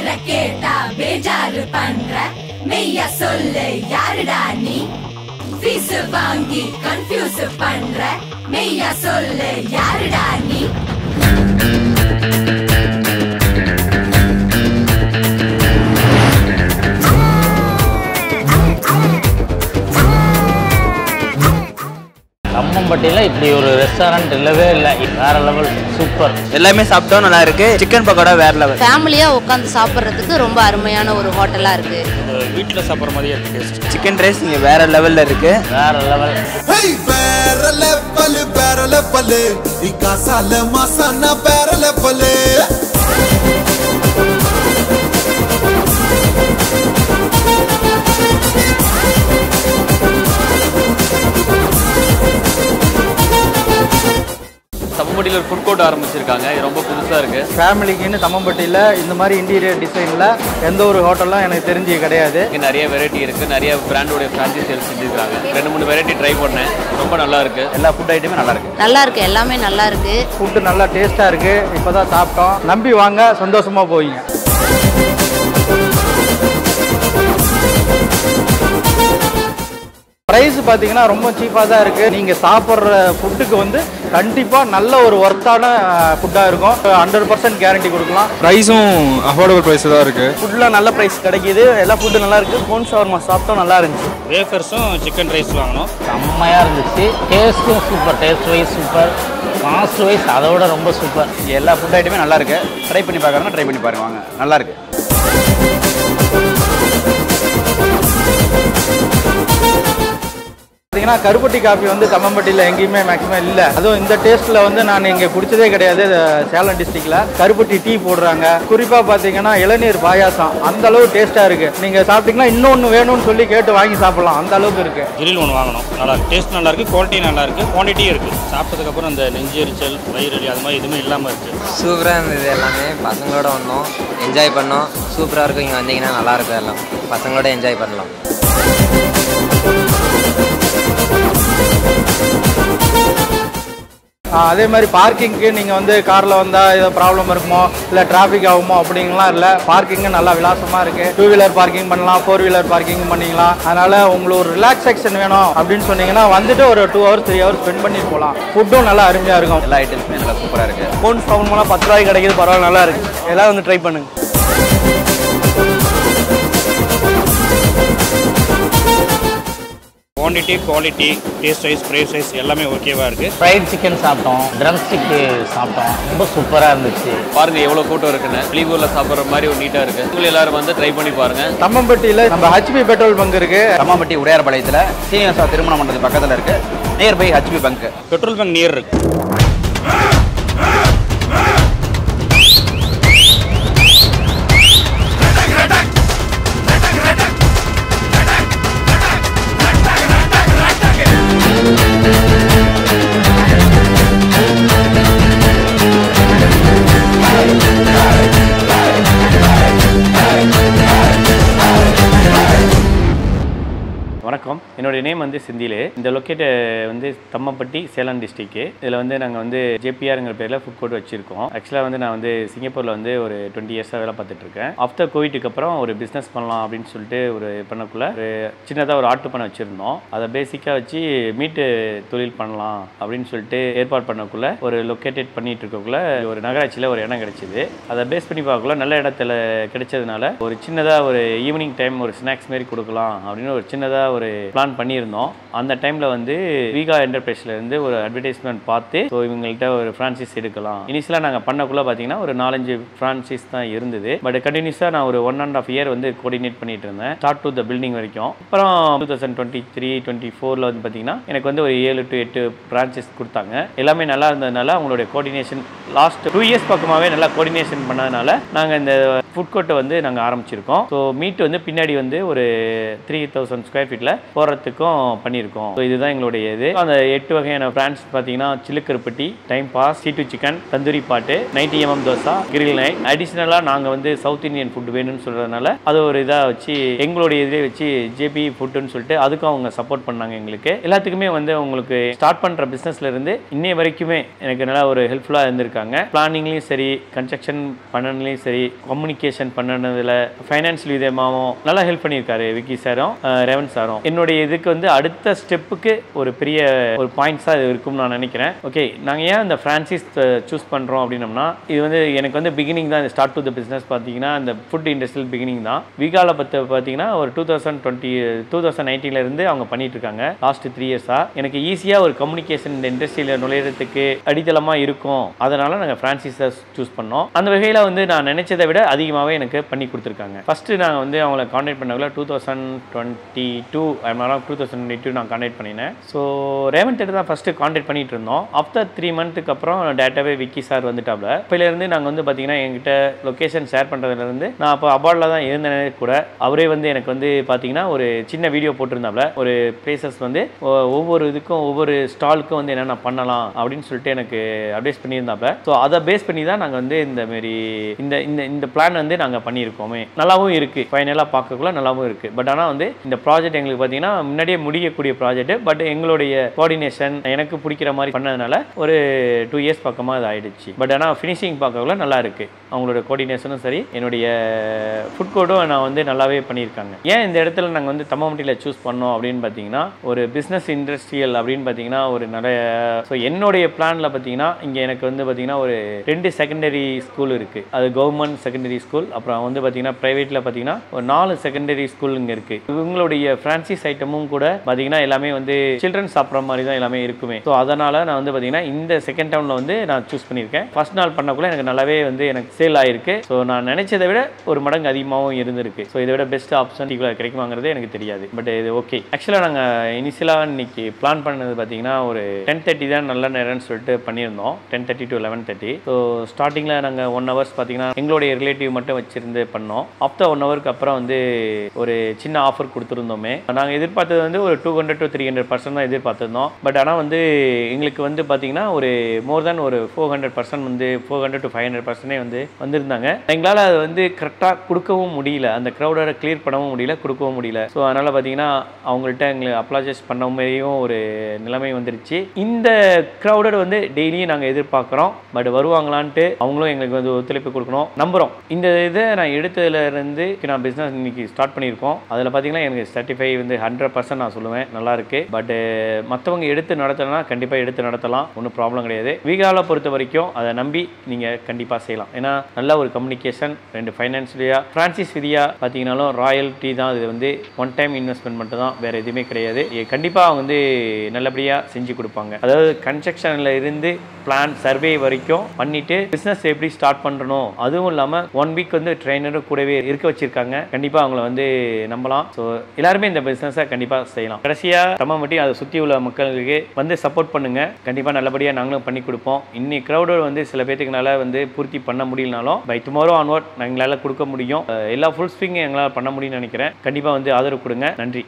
பேரை கேட்டா பேஜாரு பண்ற மெய்யா சொல்லு யாருடா நீ ஃபீஸ் வாங்கி கன்ஃபியூஸ் பண்ற மெய்யா சொல்லு யாருடா நீ கம்மம்பட்டியில் இப்படி ஒரு ரெஸ்டாரண்ட் இல்லவே இல்லை வேற லெவல் சூப்பர் எல்லாமே சாப்பிட்டோம் நல்லா இருக்கு சிக்கன் பக்கோடா வேற லெவல் ஃபேமிலியாக உட்காந்து சாப்பிட்றதுக்கு ரொம்ப அருமையான ஒரு ஹோட்டலாக இருக்குது வீட்டில் சாப்பிட்ற மாதிரியே இருக்கு டேஸ்ட் சிக்கன் ரைஸ் இங்கே வேற லெவல்ல இருக்கு வேற level Hey, barrel level, barrel level. Ikasala masana barrel level. தம்படியில் ஒரு ஃபுட் கோர்ட் ஆரம்பிச்சிருக்காங்க இது ரொம்ப புதுசாக இருக்கு ஃபேமிலிக்குன்னு தம்மம்பட்டியில் இந்த மாதிரி இன்டீரியர் டிசைனில் எந்த ஒரு ஹோட்டலும் எனக்கு தெரிஞ்சு கிடையாது இங்கே நிறைய வெரைட்டி இருக்கு நிறைய பிராண்டோடைய ஃப்ரான்ச்சைஸ் செஞ்சுருக்காங்க ரெண்டு மூணு வெரைட்டி ட்ரை பண்ணேன் ரொம்ப நல்லா இருக்கு எல்லா ஃபுட் ஐட்டமே நல்லா இருக்கு நல்லா இருக்கு எல்லாமே நல்லா இருக்கு ஃபுட்டு நல்லா டேஸ்ட்டாக இருக்குது இப்போ தான் சாப்பிட்டோம் நம்பி வாங்க சந்தோஷமாக போவீங்க ப்ரைஸ் பார்த்தீங்கன்னா ரொம்ப சீப்பாக தான் இருக்குது நீங்கள் சாப்பிட்ற ஃபுட்டுக்கு வந்து கண்டிப்பாக நல்ல ஒரு ஒர்த்தான ஃபுட்டாக இருக்கும் ஹண்ட்ரட் பர்சன்ட் கேரண்டி கொடுக்கலாம் ப்ரைஸும் அஃபோர்டபுள் ப்ரைஸ் தான் இருக்குது ஃபுட்லாம் நல்ல ப்ரைஸ் கிடைக்கிது எல்லா ஃபுட்டும் நல்லா இருக்குது ஃபோன் ஷவர்மா சாப்பிட்டோம் நல்லா இருந்துச்சு வேஃபர்ஸும் சிக்கன் ரைஸ் வாங்கினோம் செம்மையாக இருந்துச்சு டேஸ்ட்டும் super taste wise super cost wise அதை விட ரொம்ப சூப்பர் எல்லா ஃபுட் ஐட்டமே நல்லா இருக்கு ட்ரை பண்ணி பார்க்குறோன்னா ட்ரை பண்ணி பாருங்க வாங்க நல்லா இருக்கு பார்த்தீங்கன்னா கருப்பட்டி காஃபி வந்து தம்மம்பட்டியில் எங்கேயுமே மேக்ஸிமம் இல்லை அதுவும் இந்த டேஸ்ட்டில் வந்து நான் இங்கே குடிச்சதே கிடையாது அஹ் சேலம் டிஸ்ட்ரிக்டில் கருப்பட்டி டீ போடுறாங்க குறிப்பாக பார்த்தீங்கன்னா இளநீர் பாயாசம் அந்த அளவு டேஸ்ட்டாக இருக்குது நீங்கள் சாப்பிட்டீங்கன்னா இன்னொன்று வேணும்னு சொல்லி கேட்டு வாங்கி சாப்பிடலாம் அந்த அளவுக்கு இருக்குது கிரில் ஒன்று வாங்கினோம் நல்லா இருக்கு டேஸ்ட் நல்லா இருக்கு குவாலிட்டி நல்லா இருக்கு குவான்டிட்டியும் இருக்கு சாப்பிட்டதுக்கப்புறம் அந்த நெஞ்செரிச்சல் வயிறு அது மாதிரி எதுவுமே இல்லாமல் இருக்கு சூப்பராக இருந்தது எல்லாமே பசங்களோட வந்தோம் என்ஜாய் பண்ணோம் சூப்பராக இருக்கும் இங்கே வந்தீங்கன்னா நல்லா இருக்கும் எல்லாம் பசங்களோட என்ஜாய் பண்ணலாம் ஆ, அதே மாதிரி பார்க்கிங்க்கு நீங்கள் வந்து காரில் வந்தால் ஏதோ ப்ராப்ளம் இருக்குமோ இல்லை டிராஃபிக் ஆகுமோ அப்படிங்கலாம் இல்லை பார்க்கிங்கு நல்லா விலாசமாக இருக்குது டூ வீலர் பார்க்கிங் பண்ணலாம் ஃபோர் வீலர் பார்க்கிங் பண்ணிக்கலாம் அதனால் உங்களுக்கு ஒரு ரிலாக்ஸேஷன் வேணும் அப்படின்னு சொன்னீங்கன்னா வந்துட்டு ஒரு two hours three hours spend பண்ணி போகலாம் ஃபுட்டும் நல்லா அருமையாக இருக்கும் எல்லா ஐட்டம்ஸுமே நல்லா சூப்பராக இருக்குது ஃபோன் ஃபவுன் மூலம் பத்து ரூபாய்க்கு கிடைக்குது பரவாயில்ல நல்லா இருக்குது எல்லாம் வந்து ட்ரை பண்ணுங்க quantity quality taste wise price wise எல்லாமே ஓகேவா இருக்கு ஃப்ரைட் சிக்கன் சாப்பிட்டோம் ட்ரம் ஸ்டிக்கு சாப்பிட்டோம் ரொம்ப சூப்பராக இருந்துச்சு பாருங்க எவ்வளோ கூட்டம் இருக்குன்னு வெளியூரில் சாப்பிட்ற மாதிரி ஒரு நீட்டாக இருக்கு உங்களை எல்லாரும் வந்து ட்ரை பண்ணி பாருங்க தம்மம்பட்டியில் நம்ம ஹச்பி பெட்ரோல் பங்க் இருக்குது தம்மாம்பட்டி உடையார்பாளையத்தில் சீனிவாசா திருமண மண்டபத்து பக்கத்தில் இருக்கு nearby HP bunk petrol bunk near இருக்கு வணக்கம் என்னுடைய நேம் வந்து செந்தில் இந்த லொக்கேட் வந்து தம்மப்பட்டி சேலம் டிஸ்ட்ரிக்ட் இதில் வந்து நாங்கள் வந்து ஜேபிஆருங்கிற பேரில் ஃபுட் கோர்ட் வச்சிருக்கோம் ஆக்சுவலாக வந்து நான் வந்து சிங்கப்பூரில் வந்து ஒரு டுவெண்ட்டி இயர்ஸாக வேலை பார்த்துட்டு இருக்கேன் ஆஃப்டர் கோவிட்டுக்கு அப்புறம் ஒரு பிஸ்னஸ் பண்ணலாம் அப்படின்னு சொல்லிட்டு ஒரு பண்ணக்குள்ள ஒரு சின்னதாக ஒரு ஆட்டு பண்ண வச்சுருந்தோம் அதை பேசிக்காக வச்சு மீட்டு தொழில் பண்ணலாம் அப்படின்னு சொல்லிட்டு ஏற்பாடு பண்ணக்குள்ள ஒரு லொக்கேட்டட் பண்ணிட்டு இருக்கக்குள்ள ஒரு நகராட்சியில் ஒரு இடம் கிடைச்சிது அதை பேஸ் பண்ணி பார்க்கக்குள்ள நல்ல இடத்துல கிடைச்சதுனால ஒரு சின்னதாக ஒரு ஈவினிங் டைம் ஒரு ஸ்நாக்ஸ் மாதிரி கொடுக்கலாம் அப்படின்னு ஒரு சின்னதாக ஒரு பிளான் பண்ணியிருந்தோம் அந்த டைமில் வந்து வீகா என்டர்பிரைஸ்ல இருந்து ஒரு அட்வர்டைஸ்மெண்ட் பார்த்து ஸோ இவங்கள்ட்ட ஒரு ஃப்ரான்ச்சைஸ் எடுக்கலாம் இனிஷியலாக நாங்கள் பண்ணக்குள்ள பார்த்தீங்கன்னா ஒரு நாலஞ்சு ஃப்ரான்ச்சைஸ் தான் இருந்தது பட் கண்டினியூஸாக நான் ஒரு ஒன் அண்ட் ஆஃப் இயர் வந்து கோஆர்டினேட் பண்ணிட்டு இருந்தேன் ஸ்டார்ட் டு த பில்டிங் வரைக்கும் அப்புறம் two thousand twenty three twenty ஃபோரில் வந்து பார்த்தீங்கன்னா எனக்கு வந்து ஒரு ஏழு டு எட்டு பிரான்ச்சஸ் கொடுத்தாங்க எல்லாமே நல்லா இருந்ததுனால அவங்களுடைய கோஆர்டினேஷன் லாஸ்ட் டூ இயர்ஸ் பக்கமாகவே நல்லா கோஆர்டினேஷன் பண்ணதுனால நாங்கள் இந்த ஃபுட் கோர்ட்டை வந்து நாங்கள் ஆரம்பிச்சிருக்கோம் ஸோ மீட் வந்து பின்னாடி வந்து ஒரு த்ரீ தௌசண்ட் ஸ்கொயர் ஃபீட்டில் போகிற குளத்துக்கும் பண்ணியிருக்கோம் ஸோ இதுதான் எங்களுடைய இது அந்த எட்டு வகையான பிராண்ட்ஸ் பார்த்தீங்கன்னா சில்லுக்கருப்பட்டி டைம் பாஸ் சீட்டு சிக்கன் தந்தூரி பாட்டு ninety MM dosa grill night அடிஷ்னலாக நாங்கள் வந்து சவுத் இந்தியன் ஃபுட் வேணும்னு சொல்கிறதுனால அது ஒரு இதாக வச்சு எங்களுடைய இதிலே வச்சு ஜேபி ஃபுட்டுன்னு சொல்லிட்டு அதுக்கும் அவங்க சப்போர்ட் பண்ணாங்க எங்களுக்கு எல்லாத்துக்குமே வந்து உங்களுக்கு ஸ்டார்ட் பண்ணுற பிஸ்னஸ்ல இருந்து இன்னைய வரைக்குமே எனக்கு நல்லா ஒரு ஹெல்ப்ஃபுல்லாக இருந்திருக்காங்க பிளானிங்லேயும் சரி கன்ஸ்ட்ரக்ஷன் பண்ணதுலையும் சரி கம்யூனிகேஷன் பண்ணனதில் ஃபைனான்சியல் விதமாகவும் நல்லா ஹெல்ப் பண்ணியிருக்காரு விக்கி சாரும் அஹ், ரேவன் சாரும் என்னுடைய இதுக்கு வந்து அடுத்த ஸ்டெப்புக்கு ஒரு பெரிய ஒரு பாயிண்ட்ஸாக இது இருக்கும்னு நான் நினைக்கிறேன் ஓகே நாங்கள் ஏன் இந்த ஃப்ரான்சிஸ் சூஸ் பண்ணுறோம் அப்படின்னம்னா இது வந்து எனக்கு வந்து பிகினிங் தான் ஸ்டார்ட் டு த பிஸ்னஸ் பார்த்தீங்கன்னா இந்த ஃபுட் இண்டஸ்ட்ரியல் பிகினிங் தான் விகால பற்றி பார்த்தீங்கன்னா ஒரு two thousand twenty two thousand இருந்து அவங்க பண்ணிட்டு இருக்காங்க லாஸ்ட் த்ரீ இயர்ஸாக எனக்கு ஈஸியாக ஒரு கம்யூனிகேஷன் இந்த இண்டஸ்ட்ரியில் நுழையிறதுக்கு அடித்தளமாக இருக்கும் அதனால நாங்கள் ஃப்ரான்சிஸை சூஸ் பண்ணோம் அந்த வகையில் வந்து நான் நினைச்சதை விட அதிகமாகவே எனக்கு பண்ணி கொடுத்துருக்காங்க ஃபஸ்ட்டு நாங்கள் வந்து அவங்கள காண்டாக்ட் பண்ணக்குள்ள two thousand twenty two two thousand twenty two நான் காண்டாக்ட் பண்ணினேன் ஸோ ரேவன்ட் தான் ஃபஸ்ட்டு காண்டாக்ட் பண்ணிட்டு இருந்தோம் ஆஃப்டர் த்ரீ மந்த்துக்கு அப்புறம் டேட்டாவே விக்கி சார் வந்துட்டாப்ல இப்போலேருந்து நாங்கள் வந்து பார்த்தீங்கன்னா எங்கிட்ட லொக்கேஷன் ஷேர் பண்ணுறதுலேருந்து நான் அப்போ அபார்டில் தான் இருந்தேனே கூட அவரே வந்து எனக்கு வந்து பார்த்தீங்கன்னா ஒரு சின்ன வீடியோ போட்டிருந்தாப்ல ஒரு பிளேசஸ் வந்து ஒ- ஒவ்வொரு இதுக்கும் ஒவ்வொரு ஸ்டாலுக்கும் வந்து என்னென்ன பண்ணலாம் அப்படின்னு சொல்லிட்டு எனக்கு அட்வைஸ் பண்ணியிருந்தாப்ல ஸோ அதை பேஸ் பண்ணி தான் நாங்கள் வந்து இந்த மாரி இந்த இந்த இந்த பிளான் வந்து நாங்கள் பண்ணியிருக்கோமே நல்லாவும் இருக்குது ஃபைனலாக பார்க்கக்குள்ள நல்லாவும் இருக்குது பட் ஆனால் வந்து இந்த ப்ராஜெக்ட் எங்களுக்கு பார்த்தீங்கன்னா முன்னாடியே முடியக்கூடிய ப்ராஜெக்ட் பட் எங்களுடைய கோஆர்டினேஷன் எனக்கு பிடிக்கிற மாதிரி பண்ணதுனால ஒரு டூ இயர்ஸ் பக்கமாக அது ஆயிடுச்சு பட் ஆனால் ஃபினிஷிங் பார்க்கக்குள்ள நல்லா இருக்கு அவங்களோட கோஆர்டினேஷனும் சரி என்னுடைய ஃபுட் கோடும் நான் வந்து நல்லாவே பண்ணியிருக்காங்க ஏன் இந்த இடத்துல நாங்கள் வந்து தம்மமட்டியில் சூஸ் பண்ணோம் அப்படின்னு பார்த்தீங்கன்னா ஒரு பிஸ்னஸ் இண்டஸ்ட்ரியல் அப்படின்னு பார்த்தீங்கன்னா ஒரு நிறைய ஸோ என்னுடைய பிளானில் பார்த்தீங்கன்னா இங்கே எனக்கு வந்து பார்த்தீங்கன்னா ஒரு ரெண்டு செகண்டரி ஸ்கூல் இருக்குது அது கவர்மெண்ட் செகண்டரி ஸ்கூல் அப்புறம் வந்து பார்த்தீங்கன்னா ப்ரைவேட்டில் பார்த்தீங்கன்னா ஒரு நாலு செகண்டரி ஸ்கூல் இங்கே இருக்குது இவங்களுடைய ஃப்ரான்சிஸ் ஐட்டமும் கூட பார்த்தீங்கன்னா எல்லாமே வந்து சில்ட்ரன் சாப்பிட்ற மாதிரி தான் எல்லாமே இருக்குமே ஸோ அதனால் நான் வந்து பார்த்தீங்கன்னா இந்த செகண்ட் டவுனில் வந்து நான் சூஸ் பண்ணியிருக்கேன் ஃபர்ஸ்ட் நாள் பண்ணக்குள்ள எனக்கு நல்லாவே வந்து எனக்கு சேல் ஆயிருக்கு ஸோ நான் நினைச்சதை விட ஒரு மடங்கு அதிகமாகவும் இருந்திருக்கு ஸோ இதை விட பெஸ்ட் ஆப்ஷன் இவ்வளோ கிடைக்குமாங்கிறது எனக்கு தெரியாது பட் இது ஓகே ஆக்சுவலாக நாங்கள் இனிஷியலாக இன்னைக்கு பிளான் பண்ணது பார்த்தீங்கன்னா ஒரு டென் தேர்ட்டி தான் நல்ல நேரம்னு சொல்லிட்டு பண்ணியிருந்தோம் ten thirty to eleven thirty so ஸ்டார்டிங்கில் நாங்கள் ஒன் ஹவர்ஸ் பார்த்தீங்கன்னா எங்களுடைய ரிலேட்டிவ் மட்டும் வச்சிருந்து பண்ணோம் ஆஃப்டர் ஒன் ஹவருக்கு அப்புறம் வந்து ஒரு சின்ன ஆஃபர் கொடுத்துருந்தோமே நாங்கள் எதிர்பார்த்தது வந்து ஒரு two hundred to three hundred percent தான் எதிர்பார்த்திருந்தோம் பட் ஆனால் வந்து எங்களுக்கு வந்து பார்த்தீங்கன்னா ஒரு மோர் தென் ஒரு ஃபோர் ஹண்ட்ரட் பர்சன்ட் வந்து four hundred to five hundred பர்சன்டே வந்து வந்திருந்தாங்க எங்களால் அது வந்து கரெக்டாக கொடுக்கவும் முடியல அந்த க்ரௌடை கிளியர் பண்ணவும் முடியல கொடுக்கவும் முடியல ஸோ அதனால் பார்த்தீங்கன்னா அவங்கள்ட்ட எங்களை அப்ளாஜைஸ் பண்ண மாதிரியும் ஒரு நிலைமை வந்துருச்சு இந்த க்ரௌடட் வந்து டெய்லியும் நாங்கள் எதிர்பார்க்குறோம் பட் வருவாங்களான்ட்டு அவங்களும் எங்களுக்கு வந்து ஒத்துழைப்பு கொடுக்கணும் நம்புகிறோம் இந்த இதை நான் எடுத்ததுல இருந்து நான் பிஸ்னஸ் இன்னைக்கு ஸ்டார்ட் பண்ணியிருக்கோம் அதில் பார்த்தீங்கன்னா எனக்கு சர்டிஃபை வந்து ஹண்ட்ரட் பர்சன்ட் நான் சொல்லுவேன் நல்லா இருக்கு பட் மற்றவங்க எடுத்து நடத்தணும்னா கண்டிப்பாக எடுத்து நடத்தலாம் ஒன்றும் ப்ராப்ளம் கிடையாது வீகாலை பொறுத்த வரைக்கும் அதை நம்பி நீங்கள் கண்டிப்பாக செய்யலாம் ஏன்னா நல்ல ஒரு கம்யூனிகேஷன் ரெண்டு ஃபைனான்ஷியலியாக ஃப்ரான்சிஸ் விதியா பார்த்தீங்கன்னாலும் ராயல்ட்டி தான் இது வந்து ஒன் டைம் இன்வெஸ்ட்மெண்ட் மட்டும் தான் வேறு எதுவுமே கிடையாது கண்டிப்பாக அவங்க வந்து நல்லபடியாக செஞ்சு கொடுப்பாங்க அதாவது கன்ஸ்ட்ரக்ஷனில் இருந்து பிளான் சர்வே வரைக்கும் பண்ணிட்டு பிஸ்னஸ் எப்படி ஸ்டார்ட் பண்ணுறணும் அதுவும் இல்லாமல் ஒன் வீக் வந்து ட்ரெயினரும் கூடவே இருக்க வச்சிருக்காங்க கண்டிப்பாக அவங்கள வந்து நம்பலாம் ஸோ எல்லாருமே இந்த பிஸ்னஸை கண்டிப்பாக செய்யலாம் கடைசியாக தம்மம்பட்டி அதை சுற்றி உள்ள மக்களுக்கு வந்து சப்போர்ட் பண்ணுங்க கண்டிப்பாக நல்லபடியாக நாங்களும் பண்ணி கொடுப்போம் இன்னைக்கு க்ரௌடர் வந்து சில பேத்துக்குனால வந்து பூர்த்தி பண்ண முடியலனாலும் பை டுமாரோ ஆன்வர்ட் எங்களால் கொடுக்க முடியும் அஹ் எல்லா ஃபுல் ஸ்விங்கும் எங்களால் பண்ண முடியும்னு நினைக்கிறேன் கண்டிப்பாக வந்து ஆதரவு கொடுங்க நன்றி